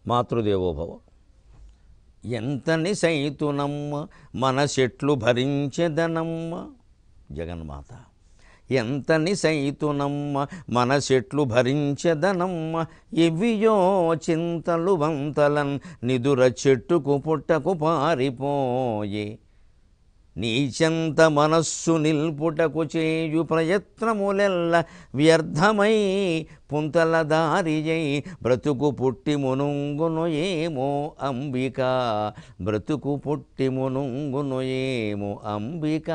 మాతృదేవోభవ ఎంతని సైతునమ్మ మన చెట్లు భరించెదనమ్మ జగన్మాత ఎంతని సైతునమ్మ మన చెట్లు భరించెదనమ్మ ఇవియో చింతలు వంతలన్ నిదుర చెట్టుకు పుట్టకు పారిపోయే నీచంత మనస్సు నిల్పుటకు చేయు ప్రయత్నములెల్ల వ్యర్థమై పుంతల దారియై బ్రతుకు పుట్టి మునుంగును ఏమో అంబిక బ్రతుకు పుట్టి మునుంగును ఏమో అంబిక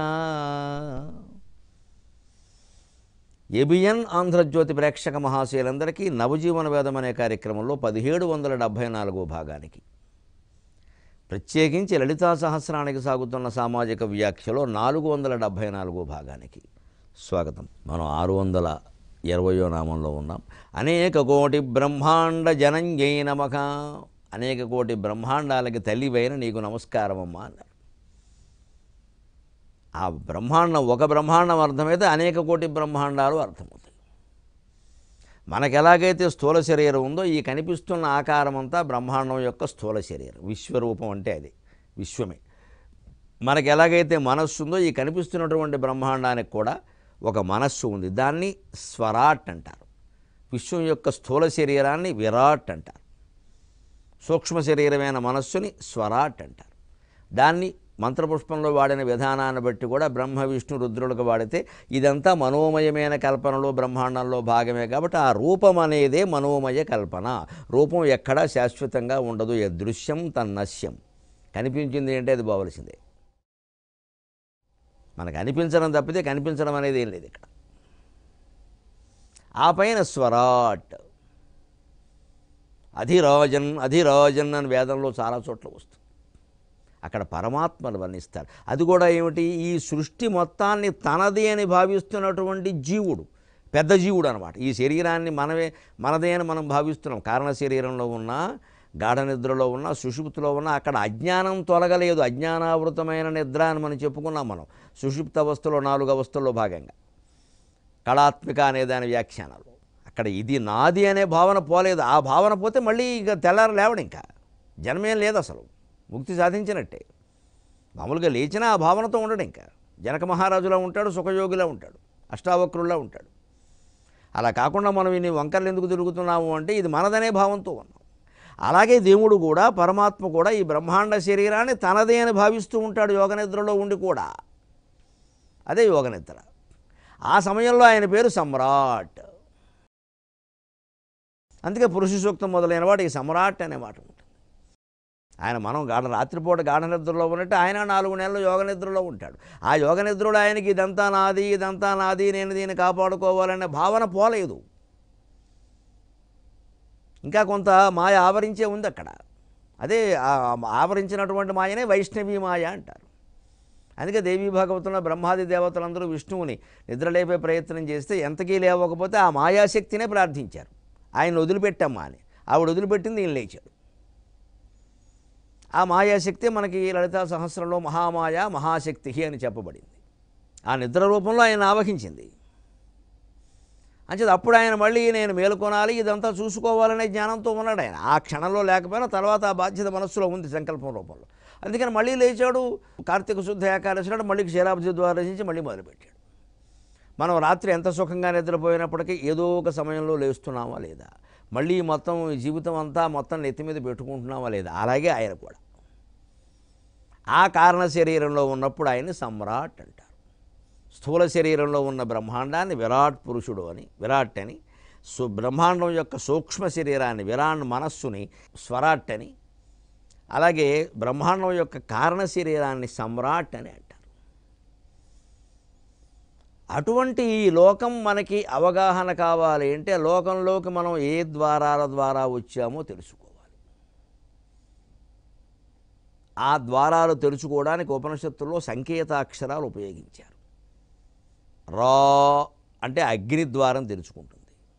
ఎబియన్ ఆంధ్రజ్యోతి ప్రేక్షక మహాశయులందరికీ నవజీవన వేదం అనే కార్యక్రమంలో పదిహేడు వందల డెబ్భై నాలుగో భాగానికి ప్రత్యేకించి లలితా సహస్రానికి సాగుతున్న సామాజిక వ్యాఖ్యలో నాలుగు వందల డెబ్భై నాలుగో భాగానికి స్వాగతం మనం ఆరు వందల ఇరవయో నామంలో ఉన్నాం అనేక కోటి బ్రహ్మాండ జనంజై నమక అనేక కోటి బ్రహ్మాండాలకి తల్లివైన నీకు నమస్కారం అమ్మా అన్నారు ఆ బ్రహ్మాండం ఒక బ్రహ్మాండం అర్థమైతే అనేక కోటి బ్రహ్మాండాలు అర్థమవుతాయి మనకు ఎలాగైతే స్థూల శరీరం ఉందో ఈ కనిపిస్తున్న ఆకారం అంతా బ్రహ్మాండం యొక్క స్థూల శరీరం విశ్వరూపం అంటే అది విశ్వమే మనకు ఎలాగైతే మనస్సు ఉందో ఈ కనిపిస్తున్నటువంటి బ్రహ్మాండానికి కూడా ఒక మనస్సు ఉంది దాన్ని స్వరాట్ అంటారు విశ్వం యొక్క స్థూల శరీరాన్ని విరాట్ అంటారు సూక్ష్మ శరీరమైన మనస్సుని స్వరాట్ అంటారు దాన్ని మంత్రపుష్పంలో వాడిన విధానాన్ని బట్టి కూడా బ్రహ్మ విష్ణు రుద్రులకు వాడితే ఇదంతా మనోమయమైన కల్పనలో బ్రహ్మాండంలో భాగమే కాబట్టి ఆ రూపం అనేదే మనోమయ కల్పన రూపం ఎక్కడా శాశ్వతంగా ఉండదు యదృశ్యం తన్నశ్యం కనిపించింది అంటే అది బావలసిందే మనకు అనిపించడం తప్పితే కనిపించడం అనేది ఏం లేదు ఇక్కడ ఆ పైన స్వరాట్ అధిరాజన్ అధిరాజన్ అని వేదంలో చాలా చోట్ల వస్తుంది అక్కడ పరమాత్మను వర్ణిస్తారు అది కూడా ఏమిటి ఈ సృష్టి మొత్తాన్ని తనది అని భావిస్తున్నటువంటి జీవుడు పెద్ద జీవుడు అనమాట ఈ శరీరాన్ని మనమే మనదే అని మనం భావిస్తున్నాం కారణ శరీరంలో ఉన్న గాఢ నిద్రలో ఉన్న సుషుప్తిలో ఉన్న అక్కడ అజ్ఞానం తొలగలేదు అజ్ఞానావృతమైన నిద్ర అని మనం చెప్పుకున్నాం మనం సుషుప్త అవస్థలో నాలుగు అవస్థల్లో భాగంగా కళాత్మిక అనే దాని వ్యాఖ్యానాలు అక్కడ ఇది నాది అనే భావన పోలేదు ఆ భావన పోతే మళ్ళీ ఇక తెల్లారు లేవడు ఇంకా జన్మేం లేదు అసలు ముక్తి సాధించినట్టే మామూలుగా లేచినా ఆ భావనతో ఉండడు ఇంకా జనక మహారాజులా ఉంటాడు సుఖయోగిలా ఉంటాడు అష్టావక్రుల్లా ఉంటాడు అలా కాకుండా మనం ఇన్ని వంకర్లు ఎందుకు తిరుగుతున్నాము అంటే ఇది మనదనే భావంతో ఉన్నాం అలాగే దేవుడు కూడా పరమాత్మ కూడా ఈ బ్రహ్మాండ శరీరాన్ని తనదే అని భావిస్తూ ఉంటాడు యోగనిద్రలో ఉండి కూడా అదే యోగనిద్ర ఆ సమయంలో ఆయన పేరు సమ్రాట్ అందుకే పురుష సూక్తం మొదలైన వాడు ఈ సమ్రాట్ అనే మాట ఉంటుంది ఆయన మనం గాఢ రాత్రిపూట గాఢ నిద్రలో ఉన్నట్టు ఆయన నాలుగు నెలలు యోగ నిద్రలో ఉంటాడు ఆ యోగ నిద్రలో ఆయనకి ఇదంతా నాది ఇదంతా నాది నేను దీన్ని కాపాడుకోవాలనే భావన పోలేదు ఇంకా కొంత మాయ ఆవరించే ఉంది అక్కడ అదే ఆ ఆవరించినటువంటి మాయనే వైష్ణవి మాయ అంటారు అందుకే దేవీ భాగవతంలో బ్రహ్మాది దేవతలందరూ విష్ణువుని నిద్రలేపే ప్రయత్నం చేస్తే ఎంతకీ లేవకపోతే ఆ మాయాశక్తినే ప్రార్థించారు ఆయన వదిలిపెట్టమ్మా అని ఆవిడ వదిలిపెట్టింది ఈయన లేచాడు ఆ మాయాశక్తి మనకి లలితా సహస్రంలో మహామాయ మహాశక్తి అని చెప్పబడింది ఆ నిద్ర రూపంలో ఆయన ఆవహించింది అంచేది అప్పుడు ఆయన మళ్ళీ నేను మేలుకొనాలి ఇదంతా చూసుకోవాలనే జ్ఞానంతో ఉన్నాడు ఆయన ఆ క్షణంలో లేకపోయినా తర్వాత ఆ బాధ్యత మనస్సులో ఉంది సంకల్పం రూపంలో అందుకని మళ్ళీ లేచాడు కార్తీక శుద్ధ ఏకాదశి నాడు మళ్ళీ క్షీరాబ్ది ద్వారా నుంచి మళ్ళీ మొదలుపెట్టాడు మనం రాత్రి ఎంత సుఖంగా నిద్రపోయినప్పటికీ ఏదో ఒక సమయంలో లేస్తున్నామా లేదా మళ్ళీ మొత్తం ఈ జీవితం అంతా మొత్తం నెత్తి మీద పెట్టుకుంటున్నామా లేదా అలాగే ఆయన కూడా ఆ కారణ శరీరంలో ఉన్నప్పుడు ఆయన్ని సమ్రాట్ అంటారు స్థూల శరీరంలో ఉన్న బ్రహ్మాండాన్ని విరాట్ పురుషుడు అని విరాట్ అని సు బ్రహ్మాండం యొక్క సూక్ష్మ శరీరాన్ని విరాట్ మనస్సుని స్వరాట్ అని అలాగే బ్రహ్మాండం యొక్క కారణ శరీరాన్ని సమ్రాట్ అని అంటారు అటువంటి ఈ లోకం మనకి అవగాహన కావాలి అంటే లోకంలోకి మనం ఏ ద్వారాల ద్వారా వచ్చామో తెలుసుకోవాలి ఆ ద్వారాలు తెరుచుకోవడానికి ఉపనిషత్తుల్లో సంకేతాక్షరాలు ఉపయోగించారు రా అంటే అగ్ని ద్వారం తెరుచుకుంటుంది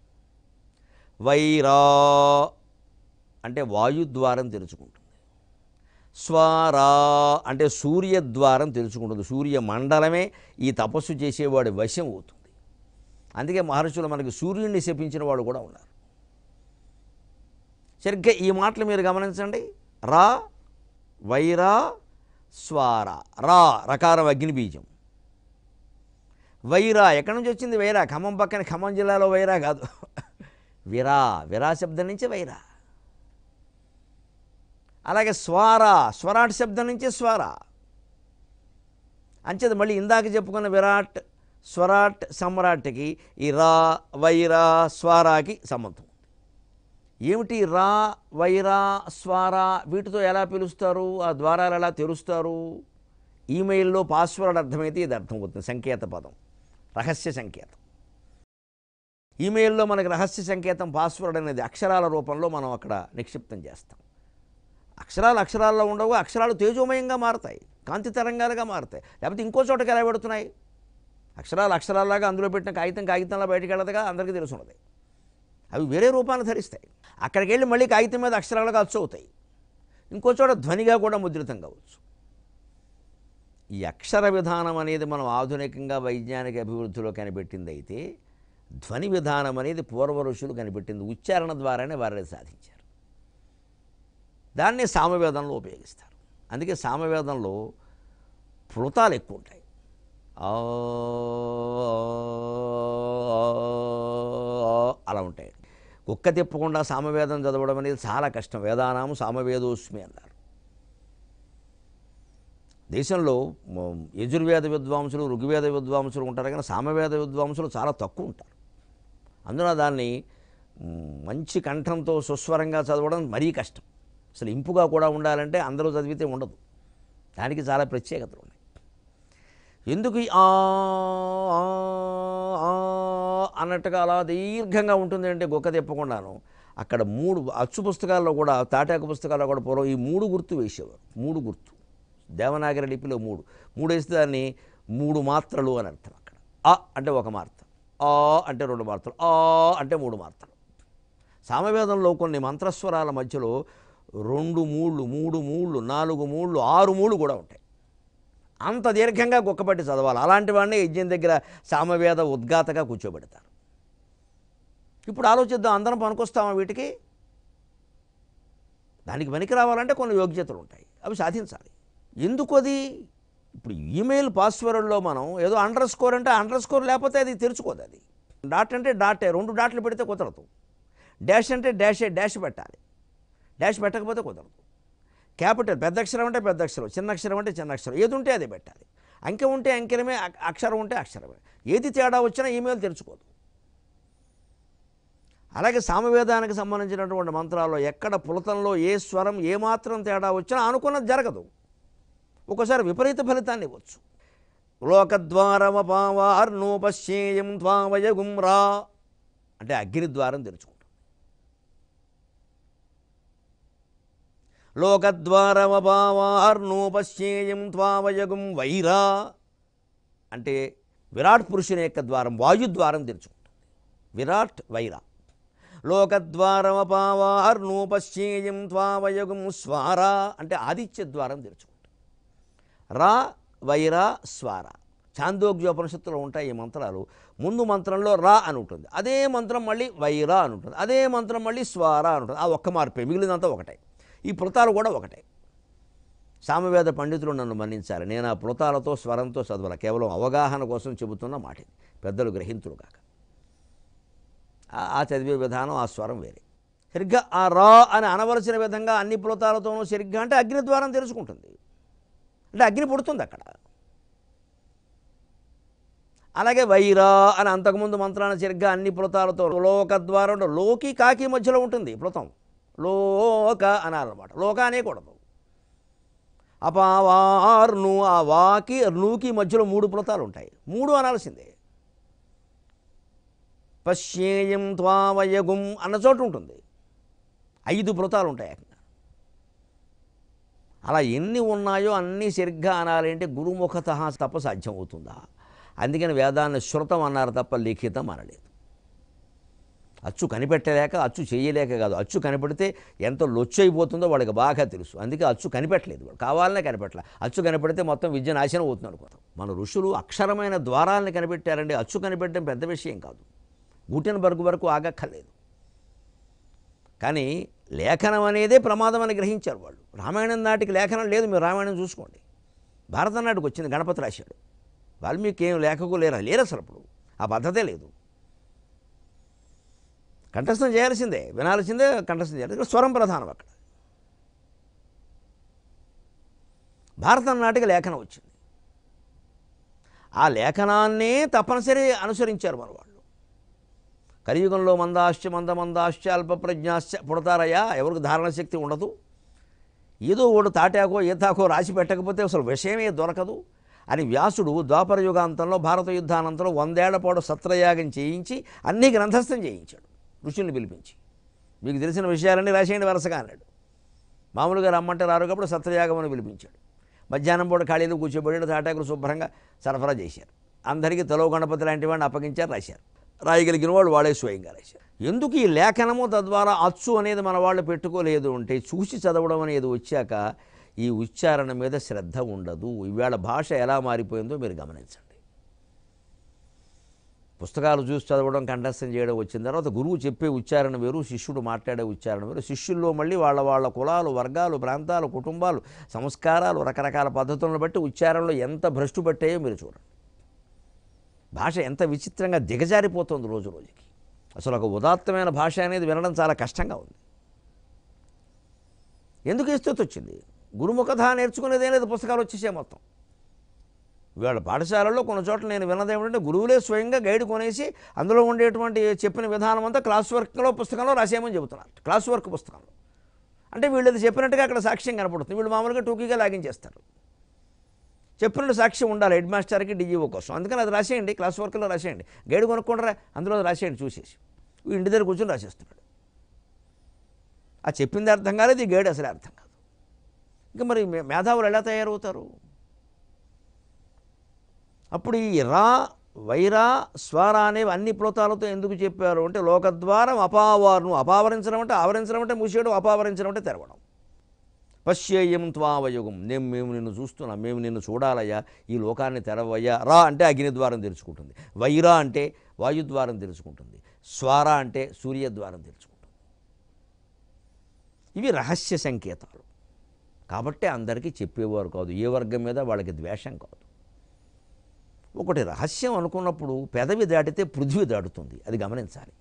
వైరా అంటే వాయు ద్వారం తెరుచుకుంటుంది స్వరా అంటే సూర్య ద్వారం తెరుచుకుంటుంది సూర్య మండలమే ఈ తపస్సు చేసేవాడి వశం అవుతుంది అందుకే మహర్షులు మనకి సూర్యుడిని శపించిన వాడు కూడా ఉన్నారు సరిగ్గా ఈ మాటలు మీరు గమనించండి రా వైరా స్వార రా రకారం అగ్ని బీజం వైరా ఎక్కడి నుంచి వచ్చింది వైరా ఖమ్మం పక్కన ఖమ్మం జిల్లాలో వైరా కాదు విరా విరా శబ్దం నుంచి వైరా అలాగే స్వార స్వరాట్ శబ్దం నుంచి స్వార అంచేది మళ్ళీ ఇందాక చెప్పుకున్న విరాట్ స్వరాట్ సమ్రాట్కి ఈ రా వైరా స్వారాకి సంబంధం ఉంది ఏమిటి రా వైరా స్వారా వీటితో ఎలా పిలుస్తారు ఆ ద్వారాలు ఎలా తెరుస్తారు ఈమెయిల్లో పాస్వర్డ్ అర్థమైతే ఇది అర్థమవుతుంది సంకేత పదం రహస్య సంకేతం ఈమెయిల్లో మనకి రహస్య సంకేతం పాస్వర్డ్ అనేది అక్షరాల రూపంలో మనం అక్కడ నిక్షిప్తం చేస్తాం అక్షరాలు అక్షరాల్లో ఉండవు అక్షరాలు తేజోమయంగా మారతాయి కాంతి తరంగాలుగా మారతాయి లేకపోతే ఇంకో చోటకి ఎలా పెడుతున్నాయి అక్షరాలు అక్షరాల్లాగా అందులో పెట్టిన కాగితం కాగితంలో బయటికి వెళ్ళదుగా అందరికీ తెలుసున్నది అవి వేరే రూపాన్ని ధరిస్తాయి అక్కడికి వెళ్ళి మళ్ళీ కాగితం మీద అక్షరాలుగా అచ్చు అవుతాయి ఇంకో చోట ధ్వనిగా కూడా ముద్రితం కావచ్చు ఈ అక్షర విధానం అనేది మనం ఆధునికంగా వైజ్ఞానిక అభివృద్ధిలో కనిపెట్టింది అయితే ధ్వని విధానం అనేది పూర్వ ఋషులు కనిపెట్టింది ఉచ్చారణ ద్వారానే వారే సాధించారు దాన్ని సామవేదంలో ఉపయోగిస్తారు అందుకే సామవేదంలో ప్లుతాలు ఎక్కువ ఉంటాయి ఆ, అలా ఉంటాయి కుక్క తిప్పకుండా సామవేదం చదవడం అనేది చాలా కష్టం వేదానాము సామవేదోస్మి అన్నారు దేశంలో మ, యజుర్వేద విద్వాంసులు ఋగ్వేద విద్వాంసులు ఉంటారు కానీ సామవేద విద్వాంసులు చాలా తక్కువ ఉంటారు అందున దాన్ని మ్, మంచి కంఠంతో సుస్వరంగా చదవడం మరీ కష్టం అసలు ఇంపుగా కూడా ఉండాలంటే అందరూ చదివితే ఉండదు దానికి చాలా ప్రత్యేకతలు ఉన్నాయి ఎందుకు ఈ ఆ ఆ, ఆ అన్నట్టుగా అలా దీర్ఘంగా ఉంటుంది అంటే గొక్క తిప్పకుండాను అక్కడ మూడు అచ్చు పుస్తకాల్లో కూడా తాటాకు పుస్తకాల్లో కూడా పూర్వం ఈ మూడు గుర్తు వేసేవారు మూడు గుర్తు దేవనాగరి లిపిలో మూడు మూడు వేస్తే దాన్ని మూడు మాత్రలు అని అర్థం అక్కడ ఆ అంటే ఒక మార్త ఆ అంటే రెండు మార్తలు ఆ అంటే మూడు మార్తలు సామవేదంలో కొన్ని మంత్రస్వరాల మధ్యలో రెండు మూళ్ళు మూడు మూళ్ళు నాలుగు మూళ్ళు ఆరు మూళ్ళు కూడా ఉంటాయి అంత దీర్ఘంగా కుక్కపట్టి చదవాలి అలాంటి వాడిని యజ్ఞం దగ్గర సామవేద ఉద్గాతగా కూర్చోబెడతారు ఇప్పుడు ఆలోచిద్దాం అందరం పనికొస్తామా వీటికి దానికి పనికి రావాలంటే కొన్ని యోగ్యతలు ఉంటాయి అవి సాధించాలి ఎందుకు అది ఇప్పుడు ఈమెయిల్ పాస్వర్డ్లో మనం ఏదో అండర్ స్కోర్ అంటే అండర్ స్కోర్ లేకపోతే అది తెరుచుకోదు అది డాట్ అంటే డాటే రెండు డాట్లు పెడితే కుదరదు డాష్ అంటే డాషే డాష్ పెట్టాలి డాష్ పెట్టకపోతే కుదరదు క్యాపిటల్ పెద్ద అక్షరం అంటే పెద్ద అక్షరం చిన్న అక్షరం అంటే చిన్న అక్షరం ఏది ఉంటే అది పెట్టాలి అంకె ఉంటే అంకెలమే అ- అక్షరం ఉంటే అక్షరమే ఏది తేడా వచ్చినా ఈమెయిల్ తెరుచుకోదు అలాగే సామవేదానికి సంబంధించినటువంటి మంత్రాల్లో ఎక్కడ పులతంలో ఏ స్వరం ఏ మాత్రం తేడా వచ్చినా అనుకున్నది జరగదు ఒక్కోసారి విపరీత ఫలితాన్ని ఇవ్వచ్చు లోకద్వారమపావార్నోపశ్యేయం త్వావయగుం రా అంటే అగ్ని ద్వారం తెరుచుకుంటాం లోకద్వారమపావార్నోపశ్యేయం త్వావయగుం వైరా అంటే విరాట్ పురుషుని యొక్క ద్వారం వాయుద్వారం తెరుచుకుంటుంది విరాట్ వైరా లోకద్వారమపావార్నోపశ్యేయం త్వావయగుం స్వారా అంటే ఆదిత్య ద్వారం తెరుచుకుంటుంది రా వైరా స్వార చాందోగ్యోపనిషత్తులో ఉంటాయి ఈ మంత్రాలు ముందు మంత్రంలో రా అని ఉంటుంది అదే మంత్రం మళ్ళీ వైరా అని ఉంటుంది అదే మంత్రం మళ్ళీ స్వార అని ఉంటుంది ఆ ఒక్క మార్పే మిగిలినంతా ఒకటే ఈ పృతాలు కూడా ఒకటే సామవేద పండితులు నన్ను మన్నించాలి నేను ఆ పృతాలతో స్వరంతో చదవల కేవలం అవగాహన కోసం చెబుతున్న మాట ఇది పెద్దలు గ్రహింతులు కాక ఆ- ఆ చదివే విధానం ఆ స్వరం వేరే సరిగ్గా ఆ రా అని అనవలసిన విధంగా అన్ని పృతాలతోనూ సరిగ్గా అంటే అగ్ని ద్వారం తెరుచుకుంటుంది అంటే అగ్ని పుడుతుంది అక్కడ అలాగే వైరా అని అంతకుముందు మంత్రాన్ని సరిగ్గా అన్ని పృతాలతో లోక ద్వారం లోకి కాకి మధ్యలో ఉంటుంది పృతం లోక అనాలన్నమాట లోక అనేకూడదు అపావార్ను ఆ వాకి నూకి మధ్యలో మూడు పృతాలు ఉంటాయి మూడు అనాల్సిందే పశ్యేయం త్వావయగుం అన్న చోటు ఉంటుంది ఐదు పృతాలు ఉంటాయి ఏకంగా అలా ఎన్ని ఉన్నాయో అన్నీ సరిగ్గా అనాలి అంటే గురుముఖత తప్ప సాధ్యం అవుతుందా అందుకని వేదాన్ని శృతం అన్నారు తప్ప లిఖితం అనలేదు అచ్చు కనిపెట్టలేక అచ్చు చేయలేక కాదు అచ్చు కనిపెడితే ఎంత లొచ్చు అయిపోతుందో వాళ్ళకి బాగా తెలుసు అందుకే అచ్చు కనిపెట్టలేదు వాడు కావాలనే కనిపెట్టలే అచ్చు కనిపెడితే మొత్తం విద్య నాశనం అవుతుంది అనుకోతాం మన ఋషులు అక్షరమైన ద్వారాలను కనిపెట్టారండి అచ్చు కనిపెట్టడం పెద్ద విషయం కాదు గుటెన్బర్గ్ వరకు ఆగక్కర్లేదు కానీ లేఖనం అనేదే ప్రమాదం అని గ్రహించారు వాళ్ళు రామాయణం నాటికి లేఖనం లేదు మీరు రామాయణం చూసుకోండి భారతం నాటికి వచ్చింది గణపతి రాశాడు వాల్మీకి ఏం లేఖకు లేరా లేరు అసలు అప్పుడు ఆ పద్ధతే లేదు కంఠస్థం చేయాల్సిందే వినాల్సిందే కంఠస్థం చేయాలి ఇక్కడ స్వరం ప్రధానం అక్కడ భారతం నాటికి లేఖనం వచ్చింది ఆ లేఖనాన్నే తప్పనిసరి అనుసరించారు మన వాళ్ళు కలియుగంలో మందాశ్చ మంద మందాశ్చ అల్ప ప్రజ్ఞాశ్చ పుడతారయ్యా ఎవరికి ధారణ శక్తి ఉండదు ఏదో ఒకడు తాటాకో ఈతాకో రాసి పెట్టకపోతే అసలు విషయమే దొరకదు అని వ్యాసుడు ద్వాపర యుగాంతంలో భారత యుద్ధానంతరం వందేళ్ల పాటు సత్రయాగం చేయించి అన్నీ గ్రంథస్థం చేయించాడు ఋషుల్ని పిలిపించి మీకు తెలిసిన విషయాలన్నీ రాసేయండి వరుసగా అన్నాడు మామూలుగా రమ్మంటే రారు కాబట్టి సత్రయాగం అని పిలిపించాడు మధ్యాహ్నం పూట ఖాళీలు కూర్చోబెట్టి తాటాకులు శుభ్రంగా సరఫరా చేశారు అందరికీ తలో గణపతి లాంటి వాడిని అప్పగించారు రాశారు రాయగలిగిన వాళ్ళు వాళ్ళే స్వయంగా రాశారు ఎందుకు ఈ లేఖనము తద్వారా అచ్చు అనేది మన వాళ్ళు పెట్టుకోలేదు అంటే చూసి చదవడం అనేది వచ్చాక ఈ ఉచ్చారణ మీద శ్రద్ధ ఉండదు ఇవాళ భాష ఎలా మారిపోయిందో మీరు గమనించండి పుస్తకాలు చూసి చదవడం కంఠస్థం చేయడం వచ్చిన తర్వాత గురువు చెప్పే ఉచ్చారణ వేరు శిష్యుడు మాట్లాడే ఉచ్చారణ వేరు శిష్యుల్లో మళ్ళీ వాళ్ళ వాళ్ళ కులాలు వర్గాలు ప్రాంతాలు కుటుంబాలు సంస్కారాలు రకరకాల పద్ధతులను బట్టి ఉచ్చారణలో ఎంత భ్రష్టు పట్టాయో మీరు చూడండి భాష ఎంత విచిత్రంగా దిగజారిపోతుంది రోజు రోజుకి అసలు ఒక ఉదాత్తమైన భాష అనేది వినడం చాలా కష్టంగా ఉంది ఎందుకు ఈ స్థితి వచ్చింది గురుముఖత నేర్చుకునేదే లేదు పుస్తకాలు వచ్చేసే మొత్తం ఇవాళ పాఠశాలలో కొన్ని చోట్ల నేను విన్నది ఏమిటంటే గురువులే స్వయంగా గైడ్ కొనేసి అందులో ఉండేటువంటి చెప్పిన విధానం అంతా క్లాస్ వర్క్లో పుస్తకంలో రాసేయమని చెబుతున్నారు క్లాస్ వర్క్ పుస్తకంలో అంటే వీళ్ళు అది చెప్పినట్టుగా అక్కడ సాక్ష్యం కనపడుతుంది వీళ్ళు మామూలుగా టూకీగా లాగించేస్తారు చెప్పినట్టు సాక్ష్యం ఉండాలి హెడ్ మాస్టర్కి డిజిఓ కోసం అందుకని అది రాసేయండి క్లాస్ వర్క్లో రాసేయండి గైడ్ కొనుక్కుంటారా అందులో అది రాసేయండి చూసేసి వీడు ఇంటి దగ్గర కూర్చొని రాసేస్తున్నాడు ఆ చెప్పింది అర్థం కాలేదు ఈ గైడ్ అసలే అర్థం కాదు ఇంకా మరి మే- మేధావులు ఎలా తయారవుతారు అప్పుడు ఈ రా వైరా స్వర అనేవి అన్ని ప్లోతాలతో ఎందుకు చెప్పారు అంటే లోకద్వారం అపావారును అపావరించడం అంటే ఆవరించడం అంటే మూసేయడం అపావరించడం అంటే తెరవడం పశ్యేయం త్వావయుగం నేను మేము నిన్ను చూస్తున్నాం మేము నిన్ను చూడాలయ్యా ఈ లోకాన్ని తెరవయ్యా రా అంటే అగ్నిద్వారం తెరుచుకుంటుంది వైరా అంటే వాయుద్వారం తెరుచుకుంటుంది స్వార అంటే సూర్యద్వారం తెరుచుకుంటుంది ఇవి రహస్య సంకేతాలు కాబట్టి అందరికీ చెప్పేవారు కాదు ఏ వర్గం మీద వాళ్ళకి ద్వేషం కాదు ఒకటి రహస్యం అనుకున్నప్పుడు పెదవి దాటితే పృథ్వీ దాటుతుంది అది గమనించాలి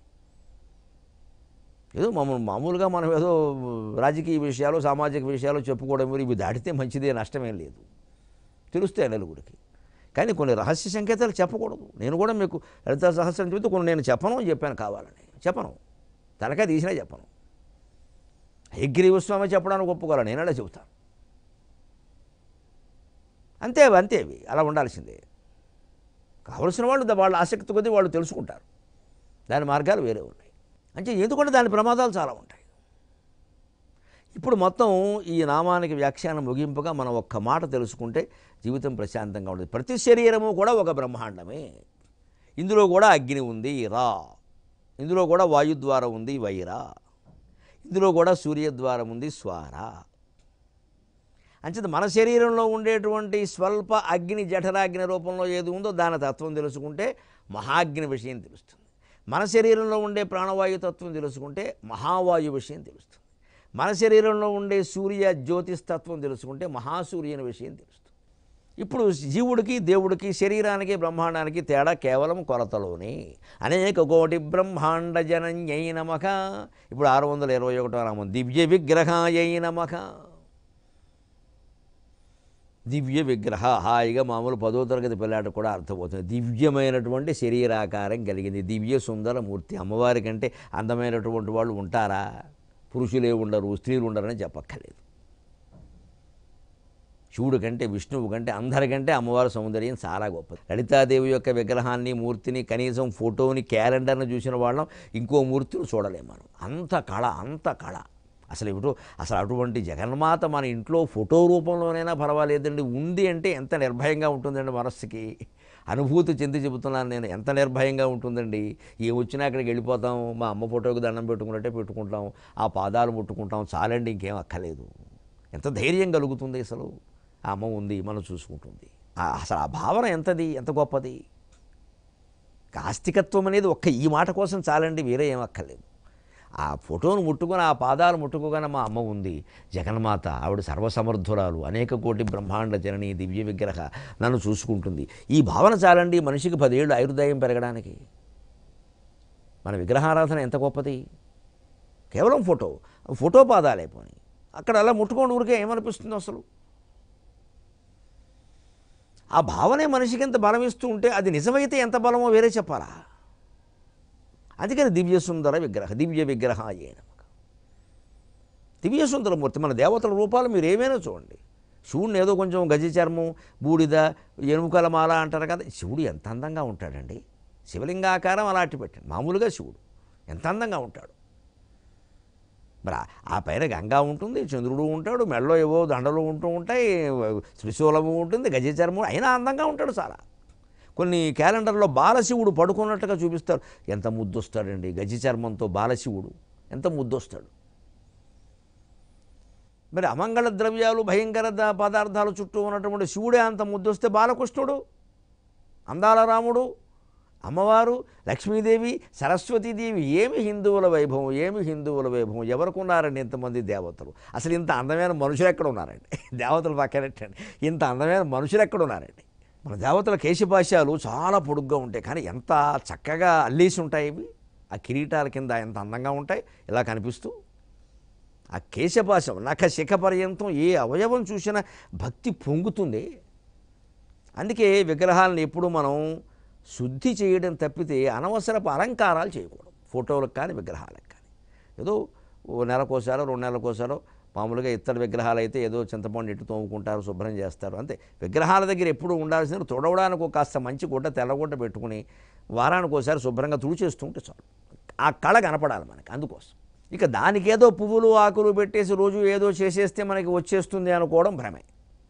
ఏదో మమ్మల్ని మామూలుగా మనం ఏదో రాజకీయ విషయాలు సామాజిక విషయాలు చెప్పుకోవడం వేరు, ఇవి దాటితే మంచిదే నష్టమేం లేదు తెలుస్తాయి నలుగురికి కానీ కొన్ని రహస్య సంకేతాలు చెప్పకూడదు నేను కూడా మీకు లలిత సహస్రం చెబితే కొన్ని నేను చెప్పను అని చెప్పాను కావాలని చెప్పను తలకాయ తీసినా చెప్పను హయగ్రీవస్వామి చెప్పడానికి ఒప్పుకోవాలి నేను అలా చెబుతాను అంతే అవి అంతే అవి అలా ఉండాల్సిందే కావలసిన వాళ్ళు దా- వాళ్ళ ఆసక్తి కొద్దీ వాళ్ళు తెలుసుకుంటారు దాని మార్గాలు వేరే ఉన్నాయి అంటే ఎందుకంటే దాని ప్రమాదాలు చాలా ఉంటాయి ఇప్పుడు మొత్తం ఈ నామానికి వ్యాఖ్యానం ముగింపుగా మనం ఒక్క మాట తెలుసుకుంటే జీవితం ప్రశాంతంగా ఉంటుంది ప్రతి శరీరము కూడా ఒక బ్రహ్మాండమే ఇందులో కూడా అగ్ని ఉంది రా ఇందులో కూడా వాయుద్వారం ఉంది వైరా ఇందులో కూడా సూర్యద్వారం ఉంది స్వార అంచేత మన శరీరంలో ఉండేటువంటి స్వల్ప అగ్ని జఠరాగ్ని రూపంలో ఏది ఉందో దాని తత్వం తెలుసుకుంటే మహాగ్ని విషయం తెలుస్తుంది మన శరీరంలో ఉండే ప్రాణవాయు తత్వం తెలుసుకుంటే మహావాయు విషయం తెలుస్తుంది మన శరీరంలో ఉండే సూర్య జ్యోతిస్తత్వం తెలుసుకుంటే మహాసూర్యుని విషయం తెలుస్తుంది ఇప్పుడు జీవుడికి దేవుడికి శరీరానికి బ్రహ్మాండానికి తేడా కేవలం కొలతలోనే అనేక కోటి బ్రహ్మాండ జనన్యై నమక ఇప్పుడు ఆరు వందల ఇరవై ఒకటో నామం దివ్య విగ్రహాయై నమక దివ్య విగ్రహ హాయిగా మామూలు పదో తరగతి పిల్లాడు కూడా అర్థమవుతుంది దివ్యమైనటువంటి శరీరాకారం కలిగింది దివ్య సుందర మూర్తి అమ్మవారి కంటే అందమైనటువంటి వాళ్ళు ఉంటారా పురుషులే ఉండరు స్త్రీలు ఉండరని చెప్పక్కర్లేదు శివుడు కంటే విష్ణువు కంటే అందరికంటే అమ్మవారి సౌందర్యం చాలా గొప్పది లలితాదేవి యొక్క విగ్రహాన్ని మూర్తిని కనీసం ఫోటోని క్యాలెండర్ని చూసిన వాళ్ళం ఇంకో మూర్తిని చూడలేం మనం అంత కళ అంత కళ అసలు ఏమిటో అసలు అటువంటి జగన్మాత మన ఇంట్లో ఫోటో రూపంలోనైనా పర్వాలేదండి ఉంది అంటే ఎంత నిర్భయంగా ఉంటుందండి మనస్సుకి అనుభూతి చెంది చెబుతున్నాను నేను ఎంత నిర్భయంగా ఉంటుందండి ఏం వచ్చినా అక్కడికి వెళ్ళిపోతాం మా అమ్మ ఫోటోకి దండం పెట్టుకున్నట్టే పెట్టుకుంటాం ఆ పాదాలు ముట్టుకుంటాం చాలండి ఇంకేం అక్కర్లేదు ఎంత ధైర్యం కలుగుతుంది అసలు ఆ అమ్మ ఉంది మనం చూసుకుంటుంది ఆ- అసలు ఆ భావన ఎంతది ఎంత గొప్పది ఆస్తికత్వం అనేది ఒక్క ఈ మాట కోసం చాలండి వేరే ఏం అక్కర్లేదు ఆ ఫోటోను ముట్టుకొని ఆ పాదాలు ముట్టుకోగానే మా అమ్మ ఉంది జగన్మాత ఆవిడ సర్వసమర్థురాలు అనేక కోటి బ్రహ్మాండ జనని దివ్య విగ్రహ నన్ను చూసుకుంటుంది ఈ భావన చాలండి మనిషికి పదేళ్ళు ఆయుర్దాయం పెరగడానికి మన విగ్రహారాధన ఎంత గొప్పది కేవలం ఫోటో ఫోటో పాదాలే పోని అక్కడ అలా ముట్టుకోండి ఊరికే ఏమనిపిస్తుంది అసలు ఆ భావనే మనిషికి ఎంత బలం ఇస్తూ ఉంటే అది నిజమైతే ఎంత బలమో వేరే చెప్పాలా అందుకని దివ్య సుందర విగ్రహ దివ్య విగ్రహ అయ్యే నమ్మకం దివ్య సుందరమూర్తి మన దేవతల రూపాలు మీరు ఏమైనా చూడండి శివుడిని ఏదో కొంచెం గజ చర్మం బూడిద ఎనుముకల మాల అంటారు కదా శివుడు ఎంత అందంగా ఉంటాడండి శివలింగాకారం అలాంటి పెట్టండి మామూలుగా శివుడు ఎంత అందంగా ఉంటాడు మరి ఆ- ఆ పైన గంగా ఉంటుంది చంద్రుడు ఉంటాడు మెడలో ఏవో దండలు ఉంటూ ఉంటాయి త్రిశూలము ఉంటుంది గజ చర్మం అయినా అందంగా ఉంటాడు చాలా కొన్ని క్యాలెండర్లో బాలశివుడు పడుకున్నట్టుగా చూపిస్తారు ఎంత ముద్దొస్తాడండి గజ చర్మంతో బాలశివుడు ఎంత ముద్దొస్తాడు మరి అమంగళ ద్రవ్యాలు భయంకర ద- పదార్థాలు చుట్టూ ఉన్నటువంటి శివుడే అంత ముద్దొస్తే బాలకృష్ణుడు అందాల రాముడు అమ్మవారు లక్ష్మీదేవి సరస్వతీదేవి ఏమి హిందువుల వైభవం ఏమి హిందువుల వైభవం ఎవరికి ఉన్నారండి ఇంతమంది దేవతలు అసలు ఇంత అందమైన మనుషులు ఎక్కడ ఉన్నారండి దేవతలు పక్కనట్టండి ఇంత అందమైన మనుషులు ఎక్కడ ఉన్నారండి మన దేవతల కేశపాశాలు చాలా పొడుగ్గా ఉంటాయి కానీ ఎంత చక్కగా అల్లేసి ఉంటాయి ఇవి ఆ కిరీటాల కింద ఎంత అందంగా ఉంటాయి ఇలా కనిపిస్తూ ఆ కేశపాశం నఖ శిఖ పర్యంతం ఏ అవయవం చూసినా భక్తి పొంగుతుంది అందుకే విగ్రహాలను ఎప్పుడు మనం శుద్ధి చేయడం తప్పితే అనవసరపు అలంకారాలు చేయకూడదు ఫోటోలకు కానీ విగ్రహాలకు కానీ ఏదో ఓ నెలకోసారో రెండు నెలలకోసారో మామూలుగా ఇత్తడి విగ్రహాలు అయితే ఏదో చింతపండు ఇటు తోముకుంటారు శుభ్రం చేస్తారు అంతే విగ్రహాల దగ్గర ఎప్పుడు ఉండాల్సిన తుడవడానికి ఒక కాస్త మంచి గుడ్డ తెల్లగుడ్డ పెట్టుకుని వారానికి ఒకసారి శుభ్రంగా తుడిచేస్తుంటే చాలు ఆ కళ కనపడాలి మనకి అందుకోసం ఇక దానికేదో పువ్వులు ఆకులు పెట్టేసి రోజు ఏదో చేసేస్తే మనకి వచ్చేస్తుంది అనుకోవడం భ్రమే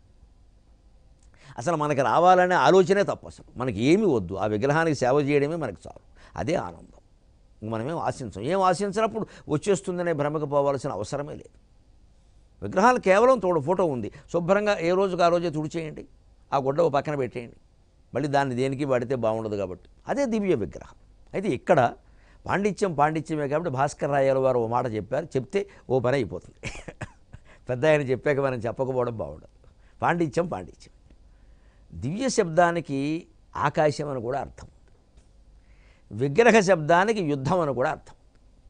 అసలు మనకి రావాలనే ఆలోచనే తప్పు అసలు మనకి ఏమీ వద్దు ఆ విగ్రహానికి సేవ చేయడమే మనకి చాలు అదే ఆనందం ఇంక మనమేం ఆశించం ఏం ఆశించినప్పుడు వచ్చేస్తుందనే భ్రమకు పోవాల్సిన అవసరమే లేదు విగ్రహాలు కేవలం తోడు ఫోటో ఉంది శుభ్రంగా ఏ రోజుకి ఆ రోజే తుడిచేయండి ఆ గుడ్డ ఓ పక్కన పెట్టేయండి మళ్ళీ దాన్ని దేనికి వాడితే బాగుండదు కాబట్టి అదే దివ్య విగ్రహం అయితే ఇక్కడ పాండిత్యం పాండిత్యమే కాబట్టి భాస్కర్ రాయల వారు ఓ మాట చెప్పారు చెప్తే ఓ పని అయిపోతుంది పెద్ద ఆయన చెప్పాక మనం చెప్పకపోవడం బాగుండదు పాండిత్యం పాండిత్యం దివ్య శబ్దానికి ఆకాశం అని కూడా అర్థం ఉంది విగ్రహ శబ్దానికి యుద్ధం అని కూడా అర్థం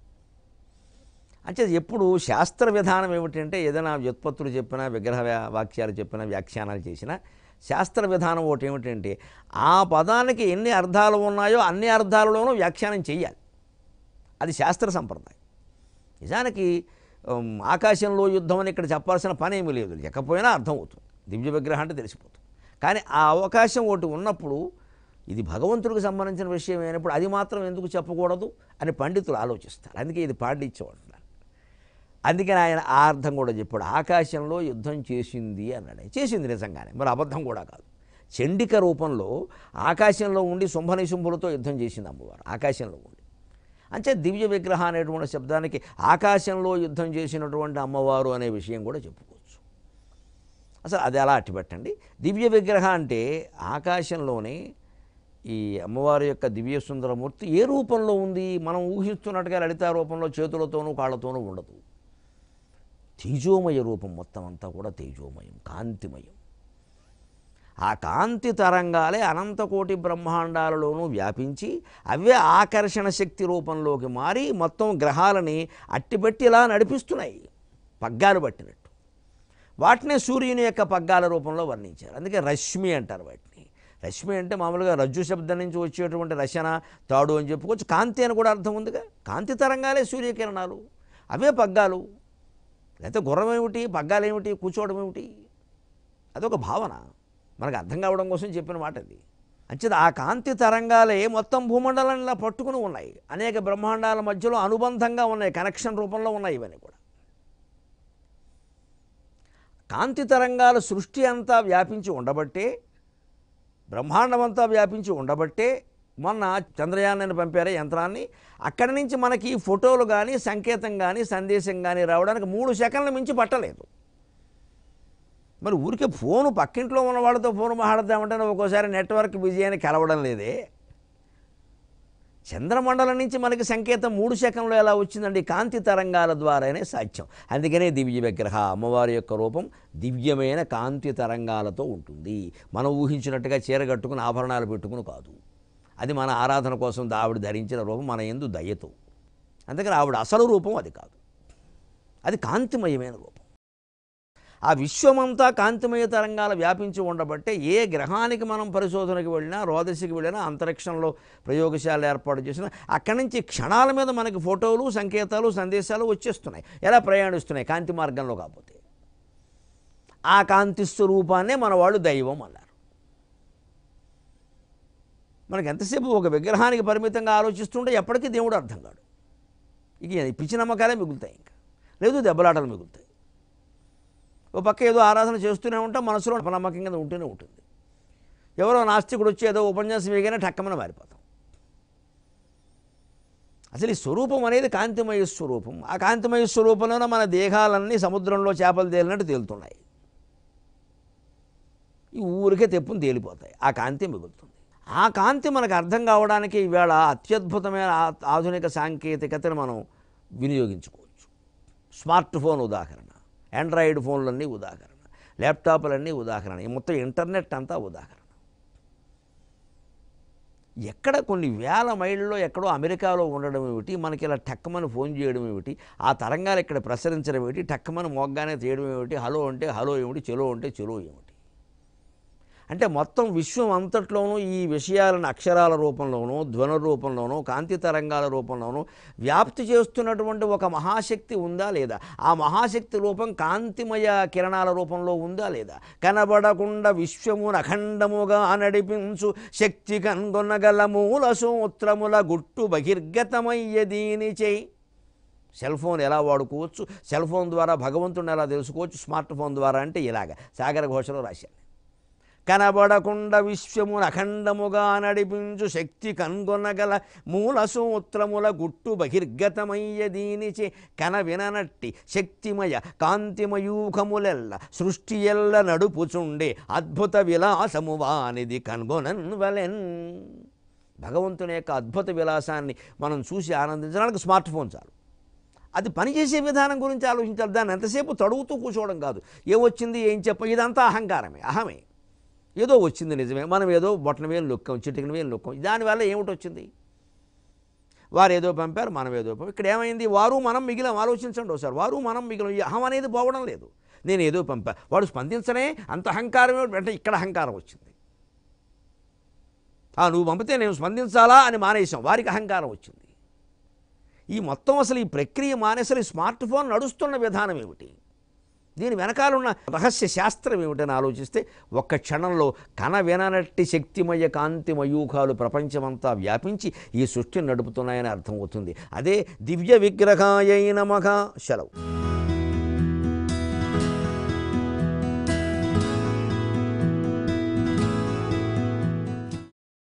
అంటే ఎప్పుడు శాస్త్ర విధానం ఏమిటంటే ఏదైనా వ్యుత్పత్తులు చెప్పినా విగ్రహ వ్యా- వాక్యాలు చెప్పినా వ్యాఖ్యానాలు చేసినా శాస్త్ర విధానం ఒకటి ఏమిటంటే ఆ పదానికి ఎన్ని అర్థాలు ఉన్నాయో అన్ని అర్థాలలోనూ వ్యాఖ్యానం చేయాలి అది శాస్త్ర సంప్రదాయం నిజానికి ఉమ్, ఆకాశంలో యుద్ధం అని ఇక్కడ చెప్పాల్సిన పని ఏమీ లేదు లేకపోయినా అర్థమవుతుంది దివ్య విగ్రహం అంటే తెలిసిపోతుంది కానీ ఆ అవకాశం ఒకటి ఉన్నప్పుడు ఇది భగవంతుడికి సంబంధించిన విషయం అయినప్పుడు అది మాత్రం ఎందుకు చెప్పకూడదు అని పండితులు ఆలోచిస్తారు అందుకే ఇది పాండిత్యం అంటున్నారు అందుకని ఆయన ఆ అర్థం కూడా చెప్పాడు ఆకాశంలో యుద్ధం చేసింది అన్నాడు చేసింది నిజంగానే మరి అబద్ధం కూడా కాదు చండిక రూపంలో ఆకాశంలో ఉండి శుంభనిశుంభులతో యుద్ధం చేసింది అమ్మవారు ఆకాశంలో ఉండి అంటే దివ్య విగ్రహ అనేటువంటి శబ్దానికి ఆకాశంలో యుద్ధం చేసినటువంటి అమ్మవారు అనే విషయం కూడా చెప్పుకోవచ్చు అసలు అది ఎలా అట్టిపెట్టండి దివ్య విగ్రహ అంటే ఆకాశంలోనే ఈ అమ్మవారి యొక్క దివ్య సుందరమూర్తి ఏ రూపంలో ఉంది మనం ఊహిస్తున్నట్టుగా లలితా రూపంలో చేతులతోనూ కాళ్ళతోనూ ఉండదు తేజోమయ రూపం మొత్తం అంతా కూడా తేజోమయం కాంతిమయం ఆ కాంతి తరంగాలే అనంతకోటి బ్రహ్మాండాలలోనూ వ్యాపించి అవే ఆకర్షణ శక్తి రూపంలోకి మారి మొత్తం గ్రహాలని అట్టిపెట్టి ఇలా నడిపిస్తున్నాయి పగ్గాలు పట్టినట్టు వాటినే సూర్యుని యొక్క పగ్గాల రూపంలో వర్ణించారు అందుకే రశ్మి అంటారు వాటిని రశ్మి అంటే మామూలుగా రజ్జు శబ్దం నుంచి వచ్చేటువంటి రచన తాడు అని చెప్పుకోవచ్చు కాంతి అని కూడా అర్థం ఉందిగా కాంతి తరంగాలే సూర్యకిరణాలు అవే పగ్గాలు లేకపోతే గుర్రం ఏమిటి పగ్గాలు ఏమిటి కూర్చోవడం ఏమిటి అదొక భావన మనకు అర్థం కావడం కోసం చెప్పిన మాట అది అంచేది ఆ కాంతి తరంగాలే మొత్తం భూమండలాన్ని ఇలా పట్టుకుని ఉన్నాయి అనేక బ్రహ్మాండాల మధ్యలో అనుబంధంగా ఉన్నాయి కనెక్షన్ రూపంలో ఉన్నాయి ఇవన్నీ కూడా కాంతి తరంగాల సృష్టి అంతా వ్యాపించి ఉండబట్టే బ్రహ్మాండమంతా వ్యాపించి ఉండబట్టే మొన్న చంద్రయాన్ని పంపారే యంత్రాన్ని అక్కడి నుంచి మనకి ఫోటోలు కానీ సంకేతం కానీ సందేశం కానీ రావడానికి మూడు సెకండ్ల మించి పట్టలేదు మరి ఊరికే ఫోను పక్కింట్లో ఉన్న వాళ్ళతో ఫోన్ మాట్లాడదామంటే ఒక్కోసారి నెట్వర్క్ బిజీ అని కలవడం లేదే చంద్రమండలం నుంచి మనకి సంకేతం మూడు శకంలో ఎలా వచ్చిందండి కాంతి తరంగాల ద్వారానే సాధ్యం అందుకనే దివ్య విగ్రహ అమ్మవారి యొక్క రూపం దివ్యమైన కాంతి తరంగాలతో ఉంటుంది మనం ఊహించినట్టుగా చీర కట్టుకుని ఆభరణాలు పెట్టుకుని కాదు అది మన ఆరాధన కోసం ఆవిడ ధరించిన రూపం మన ఎందు దయతో అందుకని ఆవిడ అసలు రూపం అది కాదు అది కాంతిమయమైన రూపం ఆ విశ్వమంతా కాంతిమయ తరంగాలు వ్యాపించి ఉండబట్టే ఏ గ్రహానికి మనం పరిశోధనకి వెళ్ళినా రోదశకి వెళ్ళినా అంతరిక్షంలో ప్రయోగశాల ఏర్పాటు చేసినా అక్కడి నుంచి క్షణాల మీద మనకి ఫోటోలు సంకేతాలు సందేశాలు వచ్చేస్తున్నాయి ఎలా ప్రయాణిస్తున్నాయి కాంతి మార్గంలో కాకపోతే ఆ కాంతి స్వరూపాన్నే మన వాళ్ళు దైవం అన్నారు మనకి ఎంతసేపు ఒక విగ్రహానికి పరిమితంగా ఆలోచిస్తుంటే ఎప్పటికీ దేవుడు అర్థం కాడు ఇక ఈ పిచ్చి నమ్మకాలే మిగులుతాయి ఇంకా లేదు దెబ్బలాటలు మిగులుతాయి ఓ పక్క ఏదో ఆరాధన చేస్తూనే ఉంటాం మనసులో నమ్మకం కింద ఉంటూనే ఉంటుంది ఎవరో నాస్తికుడు వచ్చి ఏదో ఉపన్యాసం వేయగానే టక్కమని మారిపోతాం అసలు ఈ స్వరూపం అనేది కాంతిమయ స్వరూపం ఆ కాంతిమయ స్వరూపంలోనే మన దేహాలన్నీ సముద్రంలో చేపలు తేలినట్టు తేలుతున్నాయి ఈ ఊరికే తెప్పుని తేలిపోతాయి ఆ కాంతి మిగులుతుంది ఆ కాంతి మనకు అర్థం కావడానికి ఈవేళ అత్యద్భుతమైన ఆ- ఆధునిక సాంకేతికతను మనం వినియోగించుకోవచ్చు స్మార్ట్ ఫోన్ ఉదాహరణ ఆండ్రాయిడ్ ఫోన్లన్నీ ఉదాహరణ ల్యాప్టాప్లన్నీ ఉదాహరణ ఈ మొత్తం ఇంటర్నెట్ అంతా ఉదాహరణ ఎక్కడ కొన్ని వేల మైళ్ళలో ఎక్కడో అమెరికాలో ఉండడం ఏమిటి మనకి ఇలా టక్కమని ఫోన్ చేయడం ఏమిటి ఆ తరంగాలు ఇక్కడ ప్రసరించడం ఏమిటి టక్కమని మొగ్గానే తీయడం ఏమిటి హలో అంటే హలో ఏమిటి చెలో అంటే చెలో ఏమిటి అంటే మొత్తం విశ్వం అంతట్లోనూ ఈ విషయాలను అక్షరాల రూపంలోనూ ధ్వన రూపంలోనూ కాంతి తరంగాల రూపంలోనూ వ్యాప్తి చేస్తున్నటువంటి ఒక మహాశక్తి ఉందా లేదా ఆ మహాశక్తి రూపం కాంతిమయ కిరణాల రూపంలో ఉందా లేదా కనబడకుండా విశ్వమును అఖండముగా నడిపించు శక్తి కనుగొనగల మూల సూత్రముల గుట్టు బహిర్గతమయ్య దీని చేయి సెల్ ఫోన్ ఎలా వాడుకోవచ్చు సెల్ ఫోన్ ద్వారా భగవంతుని ఎలా తెలుసుకోవచ్చు స్మార్ట్ ఫోన్ ద్వారా అంటే ఇలాగ సాగర ఘోషలో రాశాను కనబడకుండా విశ్వమును అఖండముగా నడిపించు శక్తి కనుగొనగల మూల సూత్రముల గుట్టు బహిర్గతమయ్య దీనిచే కన విననట్టి శక్తిమయ కాంతిమయూఖములెల్ల సృష్టి ఎల్ల నడుపుచుండే అద్భుత విలాసము వానిది కనుగొనన్ వలెన్ భగవంతుని యొక్క అద్భుత విలాసాన్ని మనం చూసి ఆనందించడానికి స్మార్ట్ ఫోన్ చాలు అది పనిచేసే విధానం గురించి ఆలోచించాలి దాన్ని ఎంతసేపు తడుగుతూ కూర్చోవడం కాదు ఏమొచ్చింది ఏం చెప్ప ఇదంతా అహంకారమే అహమే ఏదో వచ్చింది నిజమే మనం ఏదో బొట్టన వేలు నొక్కాం చిటికిన వేలు నొక్కాం దానివల్ల ఏమిటి వచ్చింది వారు ఏదో పంపారు మనం ఏదో పంపాం ఇక్కడ ఏమైంది వారు మనం మిగిలిన ఆలోచించండి ఒకసారి వారు మనం మిగిలిన ఈ అహం అనేది పోవడం లేదు నేను ఏదో పంపా వాడు స్పందించనే అంత అహంకారం అంటే ఇక్కడ అహంకారం వచ్చింది ఆ నువ్వు పంపితే నేను స్పందించాలా అని మానేసాం వారికి అహంకారం వచ్చింది ఈ మొత్తం అసలు ఈ ప్రక్రియ మానేసలు ఈ స్మార్ట్ ఫోన్ నడుస్తున్న విధానం ఏమిటి దీని వెనకాల ఉన్న రహస్య శాస్త్రం ఏమిటని ఆలోచిస్తే ఒక్క క్షణంలో కన విననట్టి శక్తిమయ కాంతిమయూఖాలు ప్రపంచమంతా వ్యాపించి ఈ సృష్టిని నడుపుతున్నాయని అర్థమవుతుంది అదే దివ్య విగ్రహాయ నమః సెలవు